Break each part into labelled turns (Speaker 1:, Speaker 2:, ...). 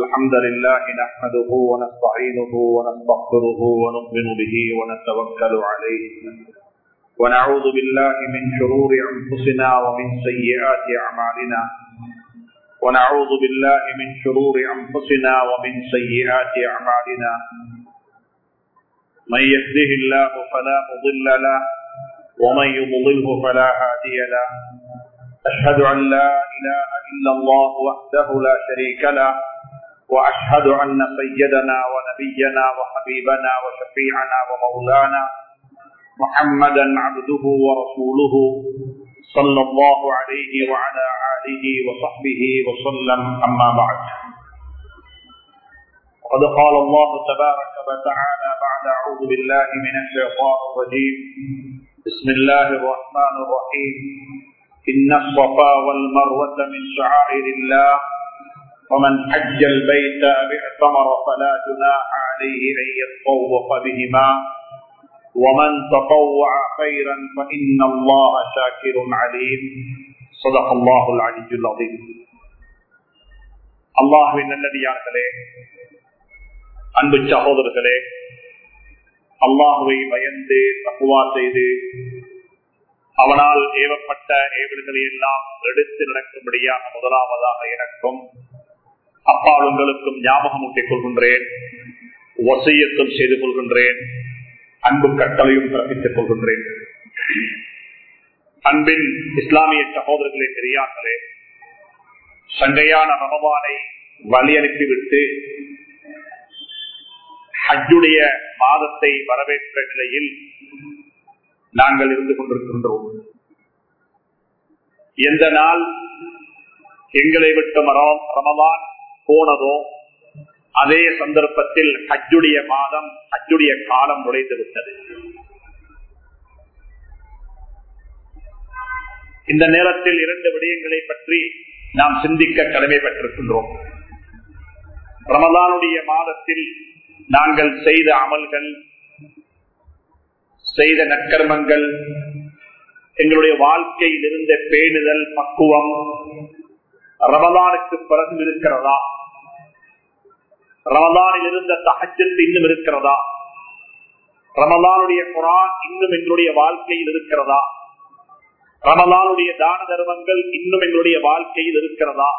Speaker 1: الحمد لله نحمده ونستعينه ونستغفره ونؤمن به ونتوكل عليه ونعوذ بالله من شرور أنفسنا ومن سيئات أعمالنا ونعوذ بالله من شرور أنفسنا ومن سيئات أعمالنا من يهده الله فلا مضل له ومن يضلله فلا هادي له أشهد أن لا إله إلا الله وحده لا شريك له وأشهد أن سيدنا ونبينا وحبيبنا وشفيعنا ومولانا محمدا عبده ورسوله صلى الله عليه وعلى آله وصحبه وسلم أما بعد وقد قال الله تبارك وتعالى بعد أعوذ بالله من الشيطان الرجيم بسم الله الرحمن الرحيم إن الصفا والمروة من شعائر الله ومن حج البيت أو اعتمر فلا جناح عليه أن يتطوف بهما ومن تطوع خيرا فإن الله شاكر عليم صدق الله العلي العظيم அல்லாஹுவின் நல்லடியார்களே அன்பு சகோதரர்களே அல்லாஹுவை பயந்து தப்புவா செய்து அவனால் ஏவப்பட்ட ஏவல்களை எல்லாம் எடுத்து நடக்கும்படியாக முதலாவதாக எனக்கும் அப்பாளுங்களுக்கும் ஞாபகம் ஊட்டிக் கொள்கின்றேன் வசியத்தும் செய்து கொள்கின்றேன் அன்பு கட்டளையும் பிறப்பித்துக் கொள்கின்றேன் அன்பின் இஸ்லாமிய சகோதரர்களே பெரியார்களே சங்கையான ரமபானை வழி அனுப்பிவிட்டு ஹஜ்ஜுடைய மாதத்தை வரவேற்ற நிலையில் நாங்கள் இருந்து கொண்டிருக்கின்றோம் எந்த நாள் எங்களை விட்டு ரமதான் போனதோ அதே சந்தர்ப்பத்தில் ஹஜ்ஜுடைய மாதம் ஹஜ்ஜுடைய காலம் நுழைந்து விட்டது இந்த நேரத்தில் இரண்டு விடயங்களை பற்றி நாம் சிந்திக்க கடமைப்பட்டிருக்கின்றோம் ரமதானுடைய மாதத்தில் நாங்கள் செய்த அமல்கள் செய்த நற்கர்மங்கள் எங்களுடைய வாழ்க்கையில் இருந்த பேணுதல் பக்குவம் ரமதானுக்கு பிறகு இருக்கிறதா ரமதானில் இருந்த தகச்சத்து இன்னும் இருக்கிறதா ரமதானுடைய குரான் இன்னும் எங்களுடைய வாழ்க்கையில் இருக்கிறதா ரமதானுடைய தான தர்மங்கள் இன்னும் எங்களுடைய வாழ்க்கையில் இருக்கிறதா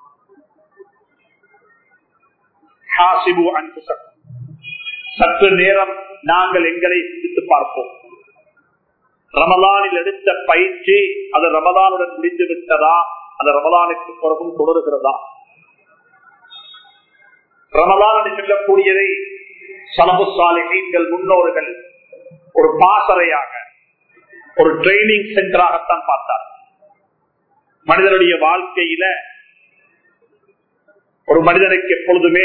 Speaker 1: சற்று நேரம் நாங்கள் எங்களை சிந்தித்து பார்ப்போம் ரமலானில் எடுத்த பயிற்சி அது ரமலானுடன் முடிந்து விட்டதா அது ரமலானுக்கு பிறகும் தொடர்கிறதா ரமலான் செல்லக்கூடியதை சலபு சாலைகள் முன்னோர்கள் ஒரு பாசறையாக ஒரு ட்ரைனிங் சென்டராகத்தான் பார்த்தார் மனிதனுடைய வாழ்க்கையில ஒரு மனிதனுக்கு எப்பொழுதுமே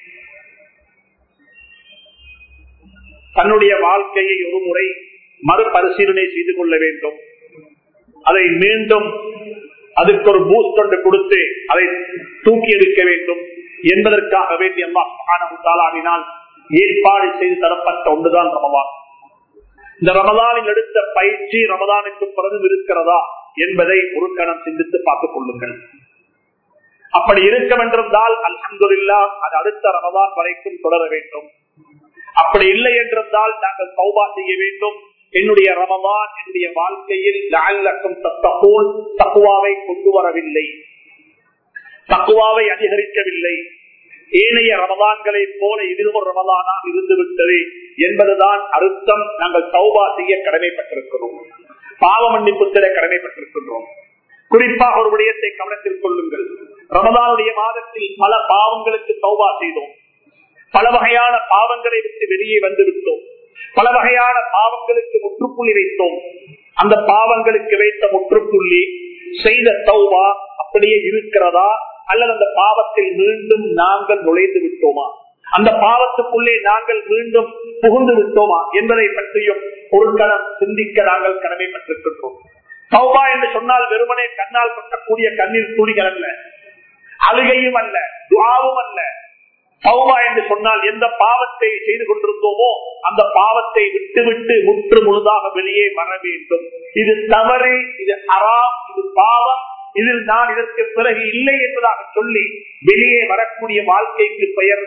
Speaker 1: தன்னுடைய வாழ்க்கையை ஒரு முறை மறுபரிசீலனை செய்து கொள்ள வேண்டும் அதை மீண்டும் அதுக்கு ஒரு பூஸ்ட் கொண்டு கொடுத்து அதை தூக்கி எடுக்க வேண்டும் என்பதற்காக வேண்டி அல்லாஹாலாடினால் ஏற்பாடு செய்து தரப்பட்ட ஒன்றுதான் ரமதான் இந்த ரமதானில் எடுத்த பயிற்சி ரமதானுக்கு பிறகு இருக்கிறதா என்பதை ஒரு கணம் சிந்தித்து பார்த்துக் கொள்ளுங்கள் அப்படி இருக்க வென்றிருந்தால் அல்ஹம்துல்லா அது அடுத்த ரமதான் வரைக்கும் தொடர வேண்டும் அப்படி இல்லை என்றிருந்தால் நாங்கள் சௌபா செய்ய வேண்டும் என்னுடைய ரமதான் என்னுடைய வாழ்க்கையில் லாலக்கும் தத்தகோல் தக்குவாவை கொண்டு வரவில்லை தக்குவாவை அதிகரிக்கவில்லை ஏனைய ரமதான்களை போல இதுவும் ஒரு ரமதானா இருந்து விட்டது என்பதுதான் அர்த்தம் நாங்கள் சௌபா செய்ய கடமைப்பட்டிருக்கிறோம் பாவ மன்னிப்புத்திட கடமைப்பட்டிருக்கின்றோம் குறிப்பாக ஒரு விடயத்தை கவனத்தில் கொள்ளுங்கள் ரமதானுடைய மாதத்தில் பல பாவங்களுக்கு சௌபா செய்தோம் பல வகையான பாவங்களை விட்டு வெளியே வந்து விட்டோம் பல வகையான பாவங்களுக்கு முற்றுப்புள்ளி வைத்தோம் அந்த பாவங்களுக்கு வைத்த முற்றுப்புள்ளி செய்த தௌபா அப்படியே இருக்கிறதா அல்லது அந்த பாவத்தில் மீண்டும் நாங்கள் நுழைந்து விட்டோமா அந்த பாவத்துக்குள்ளே நாங்கள் மீண்டும் புகுந்து விட்டோமா என்பதை பற்றியும் ஒரு கணம் சிந்திக்க நாங்கள் கடமைப்பட்டிருக்கின்றோம் சௌபா என்று சொன்னால் வெறுமனே கண்ணால் கொட்டக்கூடிய கண்ணீர் துளிகள் அல்ல அழுகையும் அல்ல துவாவும் அல்ல சௌபா என்று சொன்னால் எந்த பாவத்தை செய்து கொண்டிருந்தோமோ அந்த பாவத்தை விட்டு விட்டு முற்று முழுதாக வெளியே வர வேண்டும் இது தவறு இது அறாம் இது பாவம் இதில் நான் இதற்கு பிறகு இல்லை என்பதாக சொல்லி வெளியே வரக்கூடிய வாழ்க்கைக்கு பெயர்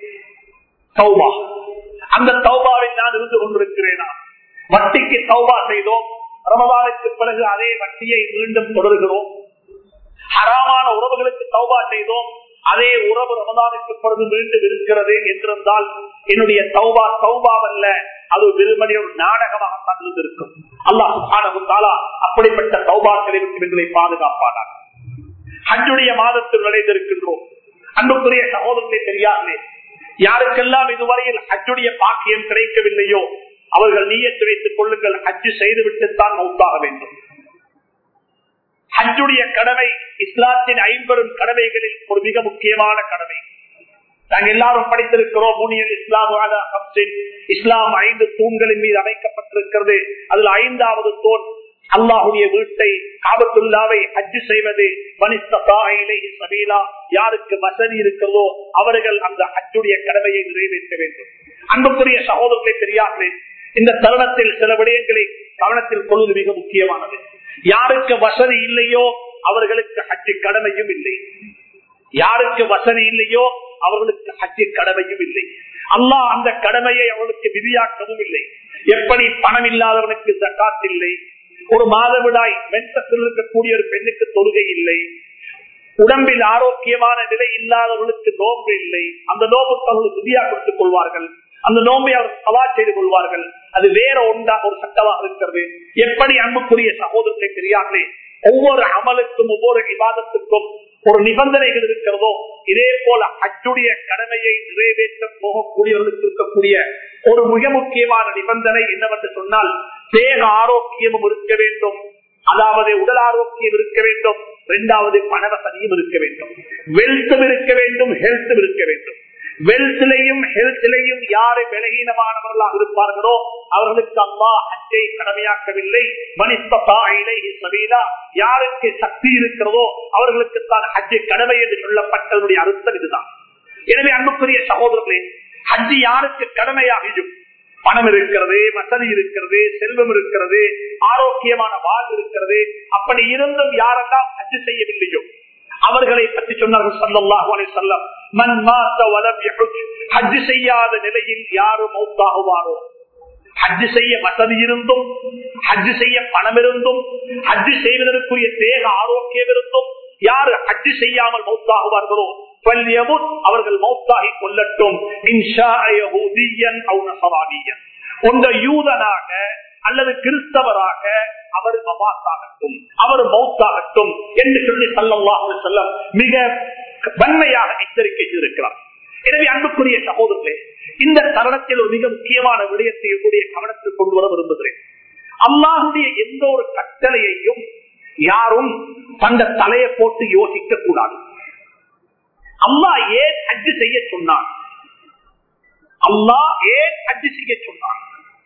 Speaker 1: தௌபா அந்த தௌபாவில் நான் இருந்து கொண்டிருக்கிறேனா வட்டிக்கு தௌபா செய்தோம் ரமதானுக்கு பிறகு அதே வட்டியை மீண்டும் தொடர்கிறோம் ஹராமான உறவுகளுக்கு தௌபா செய்தோம் அதே உறவு ரமதானுக்கு பிறகு மீண்டும் இருக்கிறது என்றிருந்தால் என்னுடைய தௌபா தௌபாவல்ல அது வெறுமனே ஒரு நாடகமாகத்தான் இருந்திருக்கும் அல்லாஹ் அப்படிப்பட்ட தௌபாக்களை விட்டு எங்களை பாதுகாப்பானார் ஹஜ்ஜுடைய மாதத்தில் நுழைந்திருக்கின்றோம் அன்புக்குரிய சகோதரத்தை தெரியாதே யாருக்கெல்லாம் இதுவரையில் ஹஜ்ஜுடைய பாக்கியம் கிடைக்கவில்லையோ அவர்கள் நீயத்து வைத்துக் கொள்ளுங்கள் ஹஜ்ஜு செய்துவிட்டுத்தான் மௌத்தாக வேண்டும் ஹஜ்ஜுடைய கடமை இஸ்லாத்தின் ஐம்பெரும் கடமைகளில் ஒரு மிக முக்கியமான கடமை நாங்கள் எல்லாரும் படித்திருக்கிறோம் முனியல் இஸ்லாம் இஸ்லாம் ஐந்து தூண்களின் மீது அமைக்கப்பட்டிருக்கிறது அதில் ஐந்தாவது தூண் அல்லாஹுடைய வீட்டை காபத்துல்லாவை ஹஜ்ஜு செய்வது சபீலா யாருக்கு வசதி இருக்கிறதோ அவர்கள் அந்த ஹஜ்ஜுடைய கடமையை நிறைவேற்ற வேண்டும் அன்புக்குரிய சகோதரர்களை பெரியார்களே இந்த தருணத்தில் சில விடயங்களை கவனத்தில் கொள்வது மிக முக்கியமானது யாருக்கு வசதி இல்லையோ அவர்களுக்கு ஹஜ்ஜு கடமையும் இல்லை யாருக்கு வசதி இல்லையோ அவர்களுக்கு ஹஜ்ஜு கடமையும் இல்லை அல்லாஹ் அந்த கடமையை அவர்களுக்கு விதியாக்கவும் இல்லை எப்படி பணம் இல்லாதவனுக்கு ஜக்காத் இல்லை ஒரு மாதவிடாய் மென்சத்தில் இருக்கக்கூடிய ஒரு பெண்ணுக்கு தொழுகை இல்லை உடம்பில் ஆரோக்கியமான நிலை இல்லாதவர்களுக்கு நோம்பு இல்லை அந்த நோம்புக்கு அவர்களுக்கு விதியா கொடுத்துக் கொள்வார்கள் அந்த நோம்பை அவர் சவா செய்து கொள்வார்கள் அது வேற ஒன்றா ஒரு சட்டமாக இருக்கிறது எப்படி அன்புக்குரிய சகோதரத்தை தெரியாமலே ஒவ்வொரு அமலுக்கும் ஒவ்வொரு விவாதத்துக்கும் ஒரு நிபந்தனைகள் இருக்கிறதோ இதே போல அச்சுடைய கடமையை நிறைவேற்ற போகக்கூடியவர்களுக்கு இருக்கக்கூடிய ஒரு மிக முக்கியமான நிபந்தனை என்னவென்று சொன்னால் தேக ஆரோக்கியமும் இருக்க வேண்டும் அதாவது உடல் ஆரோக்கியம் இருக்க வேண்டும் இரண்டாவது பணவசதியும் இருக்க வேண்டும் வெல்த்தும் இருக்க வேண்டும் ஹெல்த்தும் இருக்க வேண்டும் வெல்த்திலையும் ஹெல்த்திலையும் யாரு பலகீனமானவர்களாக இருப்பார்களோ அவர்களுக்கு அம்மா ஹஜ்ஜை கடமையாக்கவில்லை மனிதா யாருக்கு சக்தி இருக்கிறதோ அவர்களுக்கு தான் ஹஜ்ஜு கடமை என்று சொல்லப்பட்டதனுடைய அர்த்தம் இதுதான் எனவே அன்புக்குரிய சகோதரர்களே ஹஜ்ஜு யாருக்கு கடமையாகியும் பணம் இருக்கிறது வசதி இருக்கிறது செல்வம் இருக்கிறது ஆரோக்கியமான வாழ்வு இருக்கிறது அப்படி இருந்தும் யாரெல்லாம் ஹஜ்ஜு செய்யவில்லையோ அவர்களை பற்றி சொன்னார்கள் சல்லாஹூ அலி சொல்லம் மண் மாத்த வலம் ஹஜ்ஜு செய்யாத நிலையில் யாரும் மௌத்தாகுவாரோ ஹஜ்ஜு செய்ய வசதி இருந்தும் ஹஜ்ஜு செய்ய பணம் இருந்தும் ஹஜ்ஜு செய்வதற்குரிய தேக ஆரோக்கியம் இருந்தும் யாரு ஹஜ்ஜு செய்யாமல் மௌத்தாகுவார்களோ அவர்கள் மௌத்தாகி கொள்ளட்டும் உங்க யூதனாக அல்லது கிறிஸ்தவராக அவர் மபாத்தாகட்டும் அவர் மௌத்தாகட்டும் என்று சொல்லி சல்லாஹு செல்லம் மிக வன்மையாக எச்சரிக்கை செய்திருக்கிறார் எனவே அன்புக்குரிய சகோதரர்களே இந்த தருணத்தில் ஒரு மிக முக்கியமான விடயத்தை என்னுடைய கவனத்தில் கொண்டு வர விரும்புகிறேன் அல்லாஹுடைய எந்த ஒரு கட்டளையையும் யாரும் தந்த தலையை போட்டு யோசிக்க கூடாது அல்லாஹ் ஏன் அஜு செய்ய சொன்னான் அல்லாஹ் ஏன் அஜு செய்ய சொன்னான்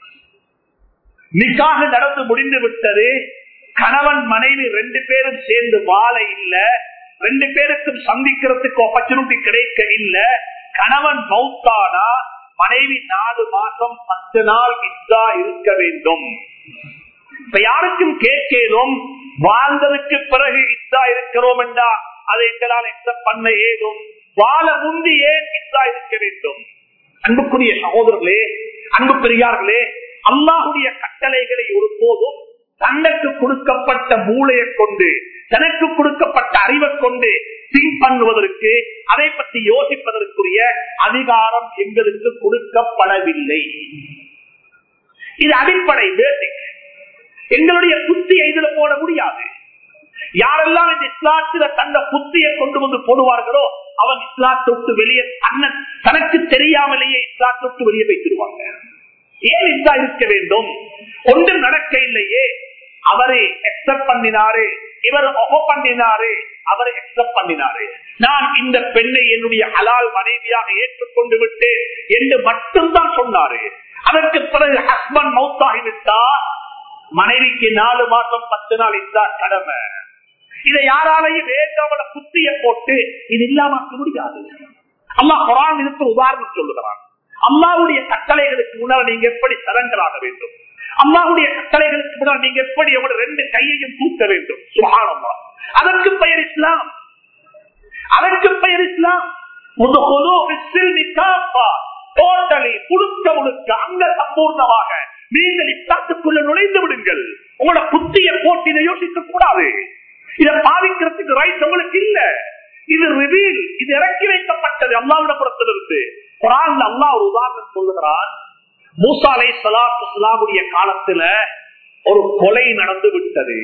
Speaker 1: நிக்காக நடந்து முடிந்து விட்டது கணவன் மனைவி ரெண்டு பேரும் சேர்ந்து வாழ இல்ல ரெண்டு பேருக்கும் சந்திக்கிறதுக்கு ஆப்பர்ச்சுனிட்டி கிடைக்க இல்ல கணவன் மௌத்தானா மனைவி நாலு மாசம் பத்து நாள் இதா இருக்க வேண்டும் இப்ப யாருக்கும் கேட்கேதும் வாழ்ந்ததுக்கு பிறகு இதா இருக்கிறோம் என்றா அதை எங்களால் எக்ஸப்ட் பண்ண ஏதும் வாழ முந்தி ஏன் இதா இருக்க வேண்டும் அன்புக்குரிய சகோதரர்களே அன்பு பெரியார்களே அல்லாஹுடைய கட்டளைகளை ஒருபோதும் தனக்கு கொடுக்கப்பட்ட மூளையை கொண்டு தனக்கு கொடுக்கப்பட்ட அறிவை கொண்டு திங்க் பண்ணுவதற்கு அதை பற்றி யோசிப்பதற்குரிய அதிகாரம் எங்களுக்கு கொடுக்கப்படவில்லை இது அடிப்படை பேசிக் எங்களுடைய புத்தியை இதுல போட முடியாது யாரெல்லாம் இந்த இஸ்லாத்தில தந்த புத்தியை கொண்டு வந்து போடுவார்களோ அவன் இஸ்லாத்தை விட்டு வெளியே தன்ன தனக்கு தெரியாமலேயே இஸ்லாத்தை விட்டு வெளியே வைத்திருவாங்க ஏன் இதா இருக்க வேண்டும் ஒன்று நடக்க இல்லையே அவரை எக்ஸப்ட் பண்ணினாரு இவர் ஒக பண்ணினாரு அவரை எக்ஸப்ட் பண்ணினாரு நான் இந்த பெண்ணை என்னுடைய ஹலால் மனைவியாக ஏற்றுக்கொண்டு விட்டேன் என்று மட்டும்தான் சொன்னாரு அதற்கு பிறகு ஹஸ்பண்ட் மவுத்தாகிவிட்டா மனைவிக்கு நாலு மாசம் பத்து நாள் இதுதான் கடமை இதை யாராலையும் வேண்டாமல புத்திய போட்டு இது இல்லாமக்க முடியாது அம்மா குரான் இதுக்கு உதாரணம் சொல்லுகிறான் அம்மாவுடைய கட்டளைகளுக்கு முன்னால் நீங்க எப்படி சரண்டராக வேண்டும் அம்மாவுடைய கட்டளைகளுக்கு முன்னால் நீங்க எப்படி அவங்களோட ரெண்டு கையையும் தூக்க வேண்டும் சுகானம்மா அதற்கு பெயர் இஸ்லாம் அதற்கு பெயர் இஸ்லாம் டோட்டலி முழுக்க முழுக்க அங்க சம்பூர்ணமாக நீங்கள் இஸ்லாத்துக்குள்ள நுழைந்து விடுங்கள் உங்களோட புத்திய போட்டு இதை யோசிக்க கூடாது இதை பாதிக்கிறதுக்கு ரைட் உங்களுக்கு இல்ல இது ரிவீல் இது இறக்கி வைக்கப்பட்டது அல்லாவிட புறத்திலிருந்து குரான் அல்லா ஒரு உதாரணம் சொல்லுகிறான் மூசாலை சலாத்து சலாமுடைய காலத்துல ஒரு கொலை நடந்து விட்டது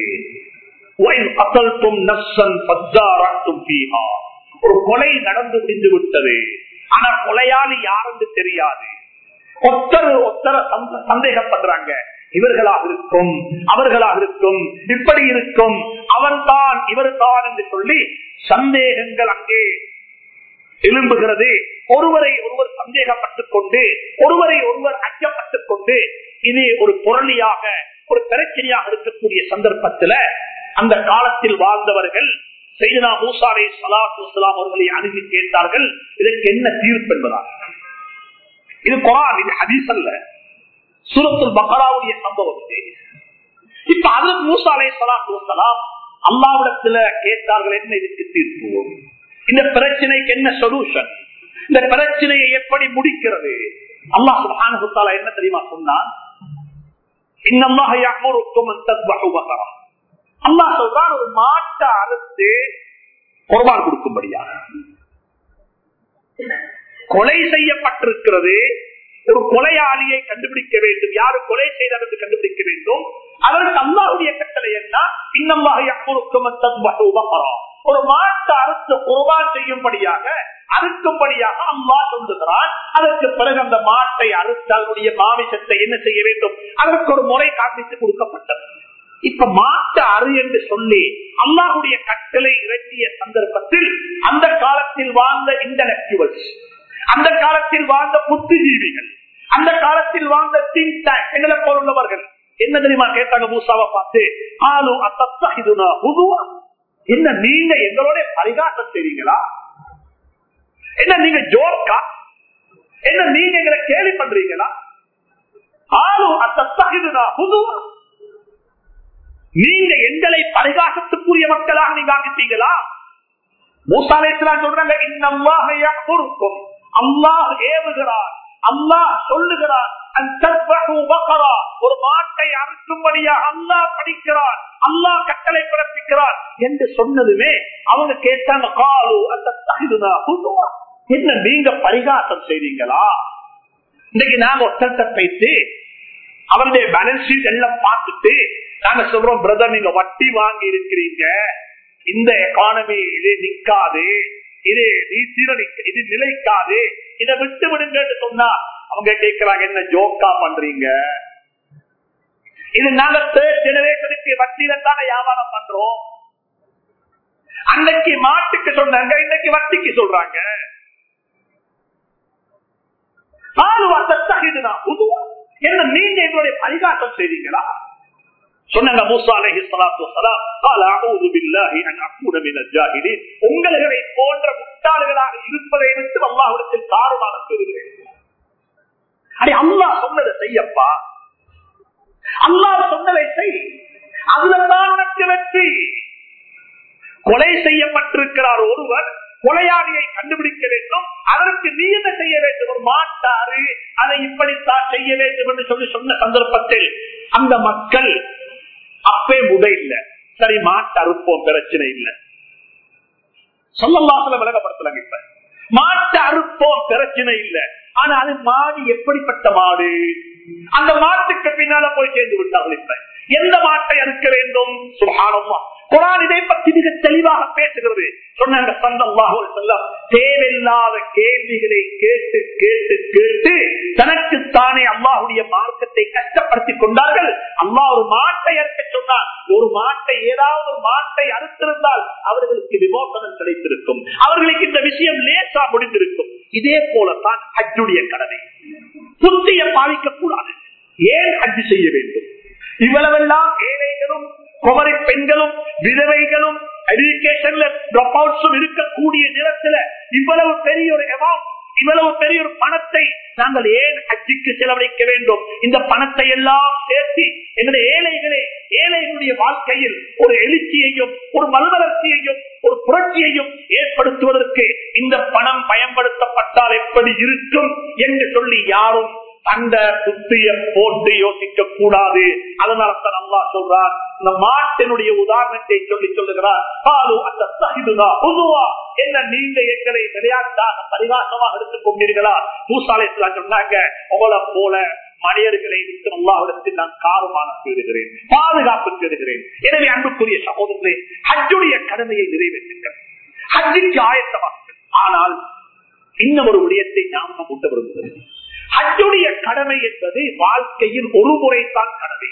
Speaker 1: ஒரு கொலை நடந்து முடிந்து விட்டது ஆனா கொலையாளி யாருன்னு தெரியாது ஒத்தர் ஒத்தர சந்தேகப்படுறாங்க இவர்களாக இருக்கும் அவர்களாக இருக்கும் இப்படி இருக்கும் அவன் தான் இவர் தான் என்று சொல்லி சந்தேகங்கள் அங்கே எழும்புகிறது ஒருவரை ஒருவர் சந்தேகப்பட்டுக் கொண்டு ஒருவரை ஒருவர் அச்சப்பட்டுக் கொண்டு இது ஒரு புரளியாக ஒரு பிரச்சனையாக இருக்கக்கூடிய சந்தர்ப்பத்தில் அந்த காலத்தில் வாழ்ந்தவர்கள் செய்தனா மூசாரை சலாத்து வலாம் அவர்களை அணுகி கேட்டார்கள் இதற்கு என்ன தீர்ப்பு என்பதா இது குரான் இது ஹதீஸ் அல்ல சூரத்துல் பக்கராவுடைய சம்பவம் இப்ப அது மூசாலை சலாத்து வலாம் அல்லாவிடத்துல கேட்டார்கள் என்ன இதுக்கு தீர்ப்பு இந்த பிரச்சனைக்கு என்ன சொல்யூஷன் இந்த பிரச்சனையை எப்படி முடிக்கிறது அல்லாஹ் சுபான என்ன தெரியுமா சொன்னான் அல்லாஹ் சொல்றான் ஒரு மாட்டை அறுத்து குர்பான் கொடுக்கும்படியா கொலை செய்யப்பட்டிருக்கிறது ஒரு கொலையாளியை கண்டுபிடிக்க வேண்டும் யாரு கொலை செய்தார் என்று கண்டுபிடிக்க வேண்டும் அதற்கு அல்லாவுடைய கட்டளை என்ன இன்னமாக ஒரு மாட்டை அறுத்து குர்பான் செய்யும்படியாக அறுக்கும்படியாக அம்மா சொல்லுகிறான் அதற்கு பிறகு அந்த மாட்டை அறுத்து அதனுடைய மாமிசத்தை என்ன செய்ய வேண்டும் அதற்கு ஒரு முறை காண்பித்து கொடுக்கப்பட்டது இப்ப மாட்டு அரு என்று சொல்லி அல்லாஹுடைய கட்டளை இறங்கிய சந்தர்ப்பத்தில் அந்த காலத்தில் வாழ்ந்த இன்டலக்சுவல்ஸ் அந்த காலத்தில் வாழ்ந்த புத்திஜீவிகள் அந்த காலத்தில் வாழ்ந்த திங்க் டேங்க் எங்களை போலுள்ளவர்கள் என்ன தெரியுமா கேட்டாங்க மூசாவை பார்த்து ஆலு அத்தா புதுவா என்ன நீங்க எங்களோட பரிகாசம் செய்றீங்களா என்ன நீங்க ஜோக்கா என்ன நீங்க எங்களை கேள்வி பண்றீங்களா ஆளு அத்தா புதுவா நீங்க எங்களை பரிகாசத்துக்குரிய மக்களாக நீங்க ஆகிட்டீங்களா மூசாலேஸ்லாம் சொல்றாங்க இன்னமாக பொறுக்கும் அல்லாஹ் ஏவுகிறார் அல்லாஹ் சொல்லுகிறார் ஒரு மாட்டை அறுக்கும்படியாக அல்லாஹ் படிக்கிறார் அல்லாஹ் கட்டளை பிறப்பிக்கிறார் என்று சொன்னதுமே அவங்க கேட்டாங்க காலு அந்த தகுதுனா என்ன நீங்க பரிகாசம் செய்றீங்களா இன்னைக்கு நாங்க ஒத்தத்தை பேசி அவருடைய பேலன்ஸ் ஷீட் எல்லாம் பார்த்துட்டு நாங்க சொல்றோம் பிரதர் நீங்க வட்டி வாங்கி இருக்கிறீங்க இந்த எக்கானமி இது நிக்காது இது சீரழிக்க இது நிலைக்காது இதை விட்டு விடுங்கன்னு சொன்னா அவங்க கேட்கிறாங்க என்ன ஜோக்கா பண்றீங்க இது நாங்க தேர்ட் ஜெனரேஷனுக்கு வட்டியில தானே வியாபாரம் பண்றோம் அன்னைக்கு மாட்டுக்கு சொன்னாங்க இன்னைக்கு வட்டிக்கு சொல்றாங்க என்ன நீங்க எங்களுடைய பரிகாசம் செய்வீங்களா சொன்னாங்க மூசா அலைஹி ஸலாத்து வஸலாம் قال اعوذ بالله ان اكون من الجاهلين உங்களை போன்ற முட்டாள்களாக இருப்பதை விட்டு அல்லாஹ்விடத்தில் தாறுமாறம் பெறுகிறேன் அடி அல்லாஹ் சொன்னதை செய்யப்பா அல்லாஹ் சொன்னதை செய் அதுலதான் உனக்கு வெற்றி கொலை செய்யப்பட்டிருக்கிறார் ஒருவர் கொலையாளியை கண்டுபிடிக்க வேண்டும் அதற்கு நீ என்ன செய்ய வேண்டும் ஒரு மாட்டாறு அதை இப்படித்தான் செய்ய வேண்டும் என்று சொல்லி சொன்ன சந்தர்ப்பத்தில் அந்த மக்கள் அப்பே முத இல்ல சரி மாட்டு அறுப்போம் பிரச்சனை இல்ல சொல்லலாசல விலகப்படுத்தலாங்க இப்ப மாட்டு அறுப்போம் பிரச்சனை இல்ல ஆனா அது மாடு எப்படிப்பட்ட மாடு அந்த மாட்டுக்கு பின்னால போய் சேர்ந்து விட்டார்கள் இப்ப எந்த மாட்டை அறுக்க வேண்டும் சுகானமா குரான் இதை பற்றி மிக தெளிவாக பேசுகிறது சொன்னாங்க செல்லம் தேவையில்லாத கேள்விகளை கேட்டு கேட்டு கேட்டு தனக்குத்தானே அல்லாஹுடைய மார்க்கத்தை கஷ்டப்படுத்திக் கொண்டார்கள் அல்லாஹ் ஒரு மாட்டை அறுக்க சொன்னார் ஒரு மாட்டை ஏதாவது ஒரு மாட்டை அறுத்திருந்தால் அவர்களுக்கு விமோசனம் கிடைத்திருக்கும் அவர்களுக்கு இந்த விஷயம் லேசா முடிந்திருக்கும் இதே போலத்தான் ஹஜ்ஜுடைய கடமை புத்திய பாதிக்க கூடாது ஏன் ஹஜ் செய்ய வேண்டும் இவ்வளவெல்லாம் ஏழைகளும் குமரி பெண்களும் விதவைகளும் எஜுகேஷன்ல இருக்கக்கூடிய நேரத்துல இவ்வளவு பெரிய ஒரு அமௌண்ட் இவ்வளவு பெரிய ஒரு பணத்தை நாங்கள் ஏன் ஹஜ்ஜிக்கு செலவழிக்க வேண்டும் இந்த பணத்தை எல்லாம் சேர்த்து எங்களுடைய ஏழைகளே ஏழைகளுடைய வாழ்க்கையில் ஒரு எழுச்சியையும் ஒரு மறுமலர்ச்சியையும் ஒரு புரட்சியையும் ஏற்படுத்துவதற்கு இந்த பணம் பயன்படுத்தப்பட்டால் எப்படி இருக்கும் என்று சொல்லி யாரும் அந்த புத்திய போட்டு யோசிக்க கூடாது அதனால தான் அல்லா சொல்றார் இந்த மாட்டினுடைய உதாரணத்தை சொல்லி சொல்லுகிறார் பாலு அந்த சகிதுதா பொதுவா என்ன நீங்க எங்களை விளையாட்டாக பரிகாசமாக எடுத்துக் கொண்டீர்களா பூசாலை சொன்னாங்க உங்களை போல மனிதர்களை விட்டு அல்லாவிடத்தில் நான் காரமாக தேடுகிறேன் பாதுகாப்பு தேடுகிறேன் எனவே அன்புக்குரிய சகோதரர்களே ஹஜ்ஜுடைய கடமையை நிறைவேற்றுங்கள் ஹஜ்ஜிக்கு ஆயத்தமாக ஆனால் இன்னும் ஒரு விடயத்தை நாம் கொண்டு விரும்புகிறேன் ஹஜ்ஜுடைய கடமை என்பது வாழ்க்கையில் ஒரு முறைத்தான் கடமை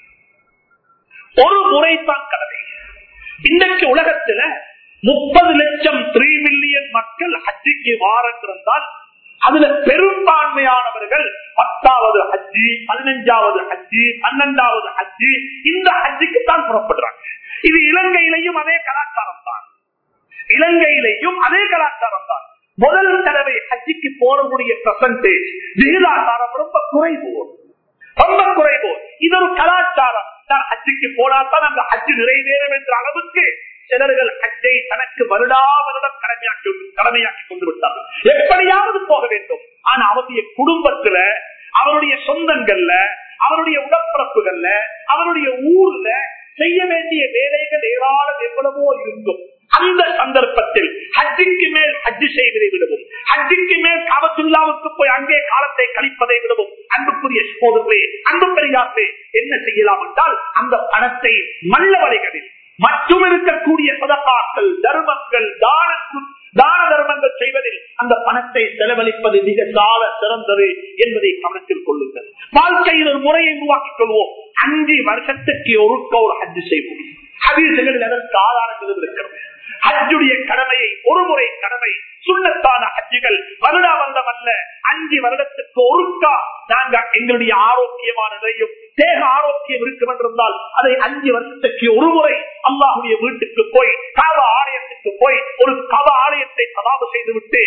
Speaker 1: ஒரு முறைத்தான் கடமை இன்றைக்கு உலகத்துல முப்பது லட்சம் த்ரீ மில்லியன் மக்கள் ஹஜ்ஜிக்கு வாரன்றிருந்தால் அதுல பெரும்பான்மையானவர்கள் பத்தாவது ஹஜ்ஜி பதினஞ்சாவது ஹஜ்ஜி பன்னெண்டாவது ஹஜ்ஜி இந்த ஹஜ்ஜிக்கு தான் புறப்படுறாங்க இது இலங்கையிலையும் அதே கலாச்சாரம் தான் இலங்கையிலையும் அதே கலாச்சாரம் தான் முதல் தடவை ஹஜ்ஜிக்கு போறக்கூடிய பெர்சன்டேஜ் விகிதாசாரம் ரொம்ப குறைவு ரொம்ப குறைவு இது ஒரு கலாச்சாரம் நான் ஹஜ்ஜிக்கு போனால்தான் அந்த ஹஜ்ஜு நிறைவேறும் என்ற அளவுக்கு சிலர்கள் ஹஜ்ஜை தனக்கு வருடா வருடம் கடமையாக்கி கடமையாக்கி கொண்டு விட்டார்கள் எப்படியாவது போக வேண்டும் ஆனா அவருடைய குடும்பத்துல அவருடைய சொந்தங்கள்ல அவருடைய உடப்பிறப்புகள்ல அவருடைய ஊர்ல செய்ய வேண்டிய வேலைகள் ஏராளம் எவ்வளவோ இருக்கும் அந்த சந்தர்ப்பத்தில் ஹஜ்ஜிக்கு மேல் ஹஜ்ஜு செய்வதை விடவும் ஹஜ்ஜிக்கு மேல் காபத்துல்லாவுக்கு போய் அங்கே காலத்தை கழிப்பதை விடவும் அன்புக்குரிய சோதர்களே அன்பு பெரியார்களே என்ன செய்யலாம் என்றால் அந்த பணத்தை மல்ல வலைகளில் மற்றும் இருக்கக்கூடிய சதப்பாக்கள் தர்மங்கள் தான தான தர்மங்கள் செய்வதில் அந்த பணத்தை செலவழிப்பது மிக சால சிறந்தது என்பதை கவனத்தில் கொள்ளுங்கள் வாழ்க்கையில் ஒரு முறையை உருவாக்கிக் கொள்வோம் அஞ்சு வருஷத்துக்கு ஒருக்க ஒரு ஹஜ்ஜு செய்வோம் ஹதீசுகளில் அதற்கு ஆதாரங்களும் இருக்கிறது ஹஜ்ஜுடைய கடமையை ஒரு முறை கடமை சுண்ணத்தான ஹஜ்ஜுகள் வருடா வருடம் அல்ல அஞ்சு வருடத்துக்கு ஒருக்கா நாங்க எங்களுடைய ஆரோக்கியமான நிலையும் தேக ஆரோக்கியம் இருக்கும் என்றிருந்தால் அதை அஞ்சு வருஷத்துக்கு ஒரு முறை அல்லாஹுடைய வீட்டுக்கு போய் காவ ஆலயத்துக்கு போய் ஒரு கவ ஆலயத்தை சதாபு செய்து விட்டு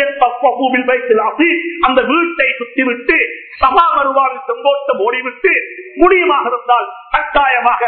Speaker 1: அந்த வீட்டை சுற்றி விட்டு சபா வருவாரில் செங்கோட்டம் ஓடிவிட்டு முடியுமாக இருந்தால் கட்டாயமாக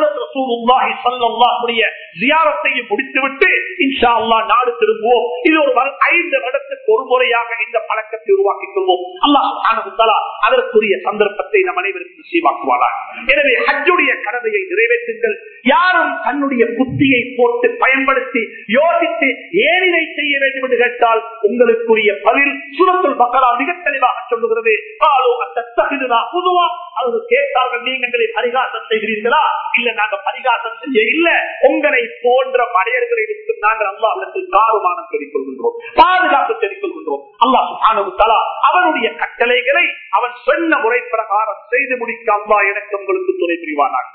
Speaker 1: முடித்துவிட்டு இன்ஷா அல்லா நாடு திரும்புவோம் இது ஒரு ஐந்து வருடத்துக்கு ஒரு முறையாக இந்த பழக்கத்தை உருவாக்கிக் கொள்வோம் அல்லாஹ் அதற்குரிய சந்தர்ப்பத்தை நம் அனைவருக்கும் நிச்சயமாக்குவாரா எனவே ஹஜ்ஜுடைய கடமையை நிறைவேற்றுங்கள் யாரும் தன்னுடைய புத்தியை போட்டு பயன்படுத்தி யோசித்து ஏன் இதை செய்ய வேண்டும் என்று கேட்டால் உங்களுக்குரிய பதில் சுரத்துல் பக்கரா மிக தெளிவாக சொல்லுகிறது காலோ அந்த தகுதுதா பொதுவா அவர் கேட்டார்கள் நீங்கள் பரிகாசம் செய்கிறீர்களா இல்ல நாங்க பரிகாசம் செய்ய இல்ல உங்களை போன்ற மனிதர்களை விட்டு நாங்கள் அல்லாஹிடத்தில் காருமானம் சொல்லிக் கொள்கின்றோம் பாதுகாப்பு சொல்லிக் கொள்கின்றோம் அல்லாஹ் அவனுடைய கட்டளைகளை அவன் சொன்ன முறை பிரகாரம் செய்து முடிக்க அல்லா எனக்கு உங்களுக்கு துணை புரிவானாக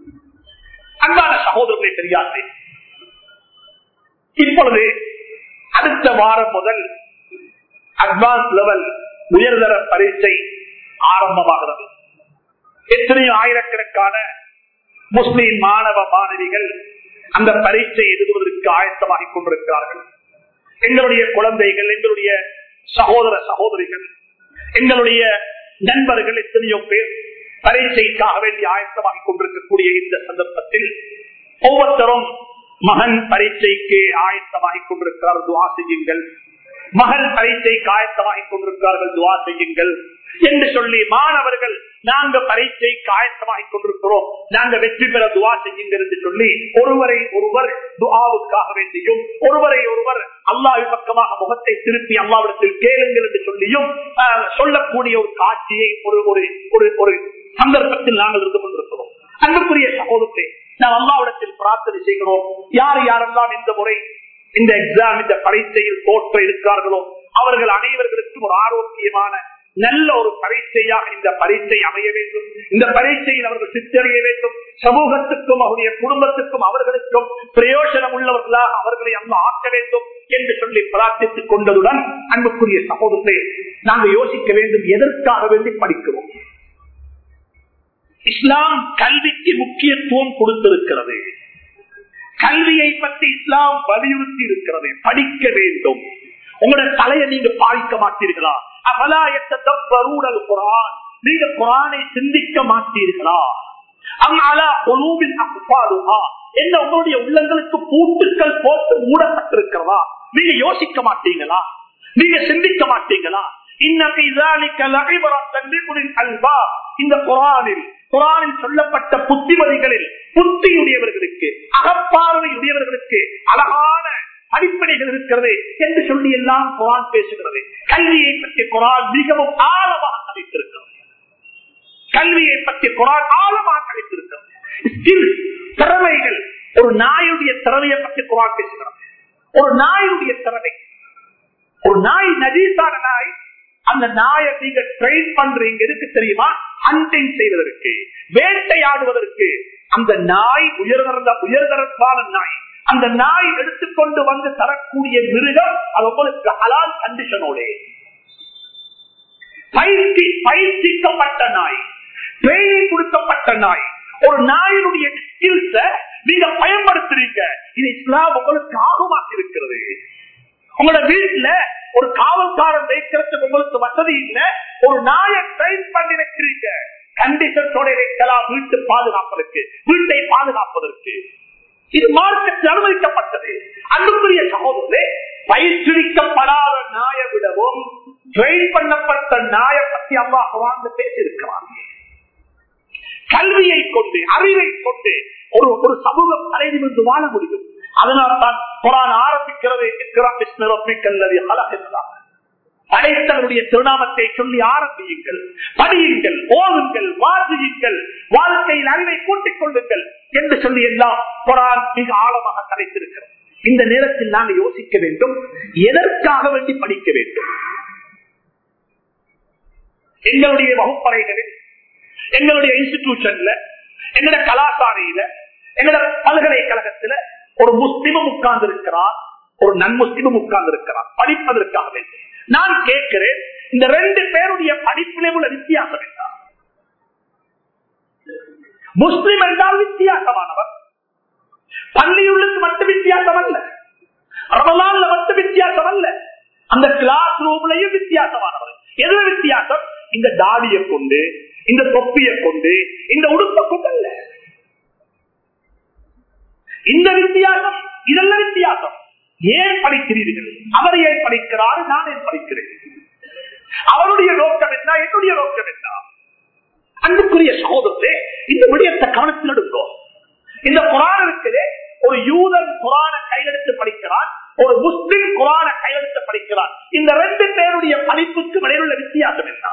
Speaker 1: அன்பான சகோதரர்களை தெரியாது இப்பொழுது அடுத்த வாரம் முதல் அட்வான்ஸ் லெவல் உயர்தர பரீட்சை ஆரம்பமாகிறது எத்தனையோ ஆயிரக்கணக்கான முஸ்லிம் மாணவ மாணவிகள் அந்த பரீட்சை எழுதுவதற்கு ஆயத்தமாகிக் கொண்டிருக்கிறார்கள் எங்களுடைய குழந்தைகள் எங்களுடைய சகோதர சகோதரிகள் எங்களுடைய நண்பர்கள் எத்தனையோ பேர் பரீட்சைக்காக வேண்டி ஆயத்தமாகிக் கொண்டிருக்கக்கூடிய இந்த சந்தர்ப்பத்தில் ஒவ்வொருத்தரும் மகன் பரீட்சைக்கு ஆயத்தமாகிக் கொண்டிருக்கிறார் துவா செய்யுங்கள் மகள் பரீட்சைக்கு ஆயத்தமாகிக் கொண்டிருக்கிறார்கள் துவா செய்யுங்கள் என்று சொல்லி மாணவர்கள் நாங்க பரீட்சை காயத்தமாகிக் கொண்டிருக்கிறோம் நாங்க வெற்றி பெற துவா செய்யுங்கள் என்று சொல்லி ஒருவரை ஒருவர் துவாவுக்காக வேண்டியும் ஒருவரை ஒருவர் அல்லாஹ் பக்கமாக முகத்தை திருப்பி அல்லாவிடத்தில் கேளுங்கள் என்று சொல்லியும் சொல்லக்கூடிய ஒரு காட்சியை ஒரு ஒரு ஒரு சந்தர்ப்பத்தில் நாங்கள் இருந்து கொண்டிருக்கிறோம் அன்புக்குரிய சகோதரத்தை நாம் அல்லாவிடத்தில் பிரார்த்தனை செய்கிறோம் யார் யாரெல்லாம் இந்த முறை இந்த எக்ஸாம் இந்த பரீட்சையில் தோற்ற இருக்கிறார்களோ அவர்கள் அனைவர்களுக்கும் ஒரு ஆரோக்கியமான நல்ல ஒரு பரீட்சையாக இந்த பரீட்சை அமைய வேண்டும் இந்த பரீட்சையில் அவர்கள் சித்தறிய வேண்டும் சமூகத்துக்கும் அவருடைய குடும்பத்துக்கும் அவர்களுக்கும் பிரயோஜனம் உள்ளவர்களாக அவர்களை அங்க ஆக்க வேண்டும் என்று சொல்லி பிரார்த்தித்துக் கொண்டதுடன் அன்புக்குரிய சகோதரத்தை நாங்கள் யோசிக்க வேண்டும் எதற்காக வேண்டி படிக்கிறோம் இஸ்லாம் கல்விக்கு முக்கியத்துவம் கொடுத்திருக்கிறது கல்வியை பற்றி இஸ்லாம் வலியுறுத்தி இருக்கிறது படிக்க வேண்டும் உங்களோட தலையை நீங்க பாதிக்க மாட்டீர்களா அபலாயத்தூடல் குரான் நீங்க குரானை சிந்திக்க மாட்டீர்களா அம்மாலா ஒலூபின் அப்பாலுஹா என்ன உங்களுடைய உள்ளங்களுக்கு பூட்டுக்கள் போட்டு மூடப்பட்டிருக்கிறதா நீங்க யோசிக்க மாட்டீங்களா நீங்க சிந்திக்க மாட்டீங்களா இந்த குரானில் குரானில் சொல்லப்பட்ட புத்திமதிகளில் புத்தியுடையவர்களுக்கு அகப்பார்வையுடையவர்களுக்கு அழகான அடிப்படைகள் இருக்கிறது என்று சொல்லி எல்லாம் குரான் பேசுகிறது கல்வியை பற்றி குரான் மிகவும் ஆழமாக கழித்திருக்கிறது கல்வியை பற்றி குரான் ஆழமாக கழித்திருக்கிறது திறமைகள் ஒரு நாயுடைய திறமையை பற்றி குரான் பேசுகிறது ஒரு நாயுடைய திறமை ஒரு நாய் நஜீசான நாய் அந்த நாயை நீங்க ட்ரெயின் பண்றீங்க எதுக்கு தெரியுமா ஹண்டிங் செய்வதற்கு வேட்டையாடுவதற்கு அந்த நாய் உயர்தர உயர்தரப்பான நாய் அந்த நாய் எடுத்துக்கொண்டு வந்து தரக்கூடிய மிருகம் அது உங்களுக்கு ஹலால் கண்டிஷனோட பயிற்சி பயிற்சிக்கப்பட்ட நாய் ட்ரைனிங் கொடுக்கப்பட்ட நாய் ஒரு நாயினுடைய ஸ்கில்ஸ நீங்க பயன்படுத்துறீங்க இது இஸ்லாம் உங்களுக்கு ஆகமாக இருக்கிறது உங்களோட வீட்டுல ஒரு காவல்காரன் வைக்கிறதுக்கு உங்களுக்கு வசதி இல்ல ஒரு நாயை ட்ரைன் பண்ணி வைக்கிறீங்க கண்டிஷன்ஸோட வைக்கலாம் வீட்டு பாதுகாப்பதற்கு வீட்டை பாதுகாப்பதற்கு இது மார்க்கத்தில் அனுமதிக்கப்பட்டது அன்புக்குரிய சகோதரே பயிற்றுவிக்கப்படாத நாயை விடவும் ட்ரெயின் பண்ணப்பட்ட நாயை பற்றி அம்மா வாழ்ந்து பேசியிருக்கிறாங்க கல்வியை கொண்டு அறிவை கொண்டு ஒரு ஒரு சமூகம் தலை நிமிர்ந்து வாழ முடியும் அதனால்தான் குரான் ஆரம்பிக்கிறது படைத்தவருடைய திருநாமத்தை சொல்லி ஆரம்பியுங்கள் படியுங்கள் ஓதுங்கள் வாசியுங்கள் வாழ்க்கையில் அறிவை கூட்டிக் கொள்ளுங்கள் என்று சொல்லி எல்லாம் குரான் மிக ஆழமாக கலைத்திருக்கிறது இந்த நேரத்தில் நாங்கள் யோசிக்க வேண்டும் எதற்காக வேண்டி படிக்க வேண்டும் எங்களுடைய வகுப்பறைகளில் எங்களுடைய இன்ஸ்டிடியூஷன்ல எங்களோட கலாசாரையில எங்களோட பல்கலைக்கழகத்துல ஒரு முஸ்லிமும் உட்கார்ந்து இருக்கிறார் ஒரு நன்முஸ்லிமும் உட்கார்ந்து இருக்கிறார் படிப்பதற்காக வேண்டும் நான் கேட்கிறேன் இந்த ரெண்டு பேருடைய படிப்பிலே உள்ள வித்தியாசம் என்ன முஸ்லிம் என்றால் வித்தியாசமானவர் பள்ளியுள்ளுக்கு மட்டும் வித்தியாசம் அல்ல ரமலான்ல மட்டும் வித்தியாசம் அல்ல அந்த கிளாஸ் ரூம்லயும் வித்தியாசமானவர் எதுல வித்தியாசம் இந்த தாடியை கொண்டு இந்த தொப்பியை கொண்டு இந்த உடுப்பை கொண்டு அல்ல இந்த வித்தியாசம் இதெல்லாம் வித்தியாசம் ஏன் படிக்கிறீர்கள் அவர் ஏன் படிக்கிறார் நான் ஏன் படிக்கிறேன் அவருடைய நோக்கம் என்ன என்னுடைய நோக்கம் என்ன அன்புக்குரிய சகோதரத்தை இந்த விடயத்தை கவனத்தில் எடுங்கோ இந்த குரான் இருக்குது ஒரு யூதன் குரான கையெழுத்து படிக்கிறான் ஒரு முஸ்லிம் குரான கையெழுத்து படிக்கிறான் இந்த ரெண்டு பேருடைய படிப்புக்கு இடையிலுள்ள வித்தியாசம் என்ன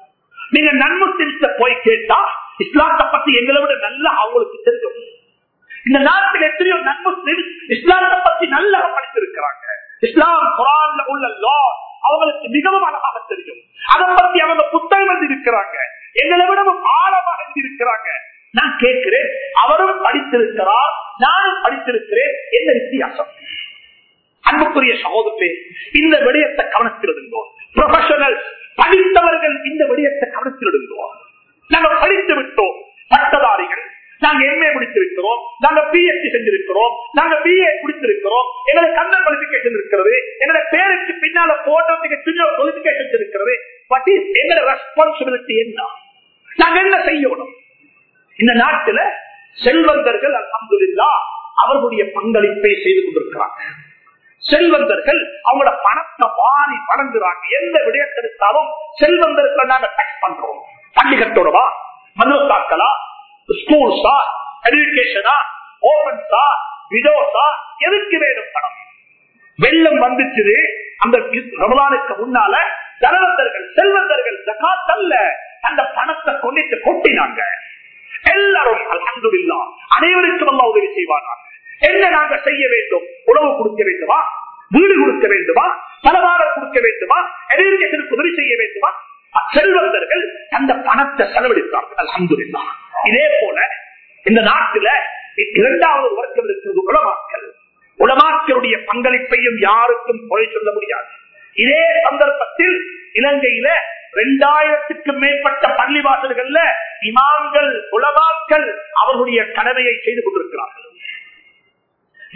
Speaker 1: நீங்க நன்முஸ்லிம்ஸ போய் கேட்டா இஸ்லாத்தை பத்தி எங்களை விட நல்லா அவங்களுக்கு தெரியும் இந்த நாட்டில் எத்தனையோ நன்முஸ்லிம் இஸ்லாத்தை பத்தி நல்லா படித்திருக்கிறாங்க இஸ்லாம் குரான்ல உள்ள லா அவங்களுக்கு மிகவும் அழகாக தெரியும் அதை பத்தி அவங்க புத்தகம் எழுதியிருக்கிறாங்க எங்களை விடவும் ஆழமாக எழுதியிருக்கிறாங்க நான் கேட்கிறேன் அவரும் படித்திருக்கிறார் நானும் படித்திருக்கிறேன் என்ன வித்தியாசம் அன்புக்குரிய சகோதரே இந்த விடயத்தை கவனத்தில் இருந்தோம் ப்ரொஃபஷனல் படித்தவர்கள் இந்த விடயத்தை கவனத்தில் இருந்தோம் நாங்கள் படித்து விட்டோம் பட்டதாரிகள் நாங்க எம்ஏ முடித்திருக்கிறோம் நாங்க பிஎஸ்சி செஞ்சிருக்கிறோம் நாங்க பிஏ முடித்திருக்கிறோம் எங்களுக்கு கண்ண குவாலிபிகேஷன் இருக்கிறது எங்களோட பேருக்கு பின்னால போட்டோத்துக்கு சின்ன குவாலிபிகேஷன் இருக்கிறது பட் எங்களோட ரெஸ்பான்சிபிலிட்டி என்ன நாங்க என்ன செய்யணும் இந்த நாட்டுல செல்வந்தர்கள் அலமதுல்லா அவர்களுடைய பங்களிப்பை செய்து கொண்டிருக்கிறாங்க செல்வந்தர்கள் அவங்களோட பணத்தை வாரி வழங்குறாங்க எந்த விடயத்தை எடுத்தாலும் செல்வந்தர்கள் நாங்க டச் பண்றோம் பள்ளி கட்டோடவா மதுரத்தாக்களா ஸ்கூல்ஸா எஜுகேஷனா ஓபன்ஸா விடோஸா எதுக்கு வேணும் பணம் வெள்ளம் வந்துச்சு அந்த ரமலானுக்கு முன்னால தனவந்தர்கள் செல்வந்தர்கள் ஜகாத் அல்ல அந்த பணத்தை கொண்டிட்டு கொட்டினாங்க எல்லாரும் அலமதுல்லா அனைவருக்கும் அல்லா உதவி செய்வார்கள் என்ன நாங்க செய்ய வேண்டும் உணவு கொடுக்க வேண்டுமா வீடு கொடுக்க வேண்டுமா பலவாரம் கொடுக்க வேண்டுமா எஜுகேஷனுக்கு உதவி செய்ய வேண்டுமா செல்வந்தர்கள் அந்த பணத்தை செலவழித்தார்கள் அலமதுல்லா இதே போல இந்த நாட்டில இரண்டாவது வர்க்கம் இருக்கிறது உலமாக்கல் உலமாக்களுடைய பங்களிப்பையும் யாருக்கும் குறை சொல்ல முடியாது இதே சந்தர்ப்பத்தில் இலங்கையில இரண்டாயிரத்துக்கும் மேற்பட்ட பள்ளிவாசல்கள்ல இமாம்கள் உலமாக்கள் அவர்களுடைய கடமையை செய்து கொண்டிருக்கிறார்கள்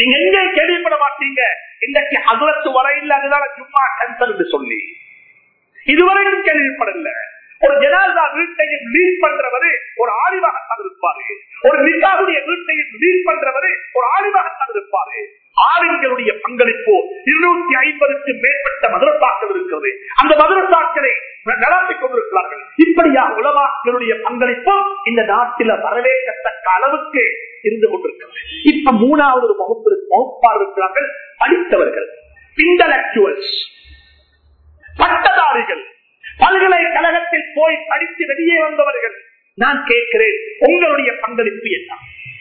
Speaker 1: நீங்க எங்க கேள்விப்பட மாட்டீங்க இன்றைக்கு அகலத்து வரையில் அதுதான் சும்மா கேன்சர் என்று சொல்லி இதுவரைக்கும் கேள்விப்படல ஒரு ஜனாதா வீட்டையும் லீட் பண்றவரு ஒரு ஆடிவாகத்தான் இருப்பாரு ஒரு நிக்காவுடைய வீட்டையும் லீட் பண்றவரு ஒரு ஆடிவாகத்தான் இருப்பாரு ஆளுங்களுடைய பங்களிப்பு இருநூத்தி ஐம்பதுக்கு மேற்பட்ட மதுரத்தாக்கள் இருக்கிறது அந்த மதுரத்தாக்களை நடத்தி கொண்டிருக்கிறார்கள் இப்படியா உலமாக்களுடைய பங்களிப்பு இந்த நாட்டில வரவேற்கத்தக்க அளவுக்கு இருந்து கொண்டிருக்கிறது இப்ப மூணாவது ஒரு வகுப்பு வகுப்பார் இருக்கிறார்கள் படித்தவர்கள் இன்டலக்சுவல்ஸ் பட்டதாரிகள் பல்கலைக்கழகத்தில் போய் படித்து வெளியே வந்தவர்கள் நான் கேட்கிறேன் உங்களுடைய பங்களிப்பு என்ன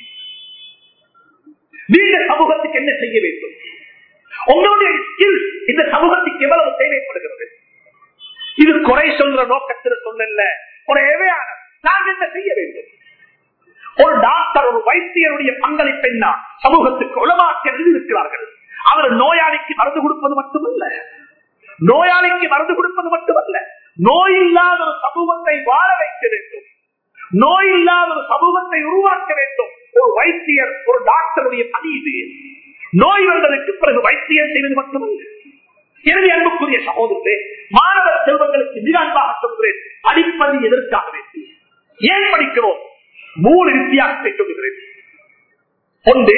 Speaker 1: நீங்க சமூகத்துக்கு என்ன செய்ய வேண்டும் உங்களுடைய ஸ்கில் இந்த சமூகத்துக்கு எவ்வளவு தேவைப்படுகிறது இது குறை சொல்ற நோக்கத்தில் சொல்லல ஒரு எவையான நாங்க என்ன செய்ய வேண்டும் ஒரு டாக்டர் ஒரு வைத்தியருடைய பங்களிப்பு என்ன சமூகத்துக்கு உளமாக்க இருக்கிறார்கள் அவர் நோயாளிக்கு மருந்து கொடுப்பது மட்டுமல்ல நோயாளிக்கு மருந்து கொடுப்பது மட்டுமல்ல நோய் இல்லாத ஒரு சமூகத்தை வாழ வைக்க வேண்டும் நோய் இல்லாத ஒரு சமூகத்தை உருவாக்க வேண்டும் ஒரு வைத்தியர் ஒரு டாக்டருடைய பணி இது நோய் வந்ததற்கு பிறகு வைத்தியம் செய்வது மட்டுமல்ல எனவே அன்புக்குரிய சகோதரர்களே மாணவ செல்வங்களுக்கு மிக அன்பாக சொல்கிறேன் படிப்பது எதற்காக வேண்டி ஏன் படிக்கிறோம் மூணு வித்தியாசத்தை சொல்லுகிறேன் ஒன்று